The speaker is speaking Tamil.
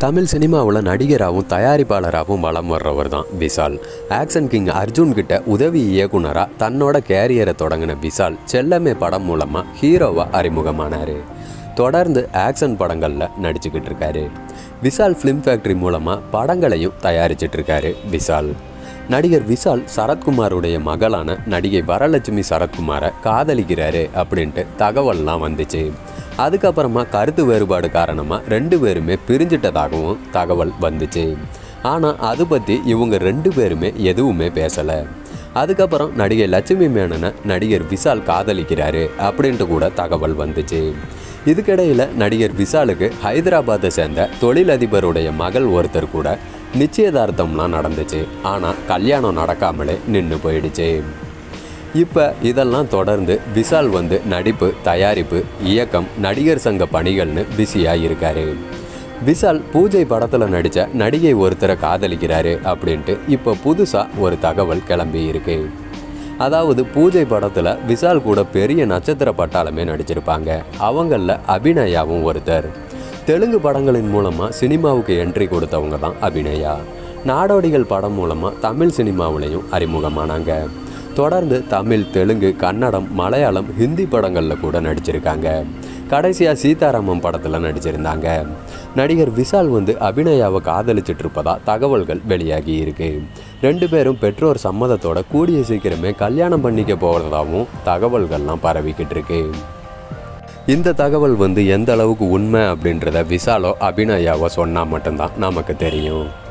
தமிழ் சினிமாவில் நடிகராகவும் தயாரிப்பாளராகவும் வலம் வர்றவர் தான் விஷால் ஆக்ஷன் கிங் அர்ஜுன் கிட்ட உதவி இயக்குனராக தன்னோட கேரியரை தொடங்கின விஷால் செல்லமே படம் மூலமாக ஹீரோவாக அறிமுகமானார் தொடர்ந்து ஆக்ஷன் படங்களில் நடிச்சுக்கிட்டு இருக்காரு விஷால் ஃபிலிம் ஃபேக்ட்ரி மூலமாக படங்களையும் தயாரிச்சிட்டு இருக்காரு விஷால் நடிகர் விஷால் சரத்குமாருடைய மகளான நடிகை வரலட்சுமி சரத்குமாரை காதலிக்கிறாரு அப்படின்ட்டு தகவல்லாம் வந்துச்சு அதுக்கப்புறமா கருத்து வேறுபாடு காரணமாக ரெண்டு பேருமே பிரிஞ்சிட்டதாகவும் தகவல் வந்துச்சு ஆனால் அது பற்றி இவங்க ரெண்டு பேருமே எதுவுமே பேசலை அதுக்கப்புறம் நடிகை லட்சுமி மேனனை நடிகர் விஷால் காதலிக்கிறாரு அப்படின்ட்டு கூட தகவல் வந்துச்சு இதுக்கிடையில் நடிகர் விஷாலுக்கு ஹைதராபாத்தை சேர்ந்த தொழிலதிபருடைய மகள் ஒருத்தர் கூட நிச்சயதார்த்தம்லாம் நடந்துச்சு ஆனால் கல்யாணம் நடக்காமலே நின்று போயிடுச்சு இப்போ இதெல்லாம் தொடர்ந்து விஷால் வந்து நடிப்பு தயாரிப்பு இயக்கம் நடிகர் சங்க பணிகள்னு பிஸியாக இருக்காரு விஷால் பூஜை படத்தில் நடித்த நடிகை ஒருத்தரை காதலிக்கிறாரு அப்படின்ட்டு இப்போ புதுசாக ஒரு தகவல் கிளம்பி இருக்கு அதாவது பூஜை படத்தில் விஷால் கூட பெரிய நட்சத்திர பட்டாளமே நடிச்சிருப்பாங்க அவங்களில் அபிநயாவும் ஒருத்தர் தெலுங்கு படங்களின் மூலமாக சினிமாவுக்கு என்ட்ரி கொடுத்தவங்க தான் அபிநயா நாடோடிகள் படம் மூலமாக தமிழ் சினிமாவிலையும் அறிமுகமானாங்க தொடர்ந்து தமிழ் தெலுங்கு கன்னடம் மலையாளம் ஹிந்தி படங்களில் கூட நடிச்சிருக்காங்க கடைசியாக சீதாராமம் படத்தில் நடிச்சிருந்தாங்க நடிகர் விஷால் வந்து அபிநயாவை காதலிச்சிட்டு இருப்பதா தகவல்கள் வெளியாகி இருக்கு ரெண்டு பேரும் பெற்றோர் சம்மதத்தோட கூடிய சீக்கிரமே கல்யாணம் பண்ணிக்க போகிறதாகவும் தகவல்கள்லாம் பரவிக்கிட்டு இருக்கு இந்த தகவல் வந்து எந்த அளவுக்கு உண்மை அப்படின்றத விஷாலோ அபிநயாவோ சொன்னால் மட்டும்தான் நமக்கு தெரியும்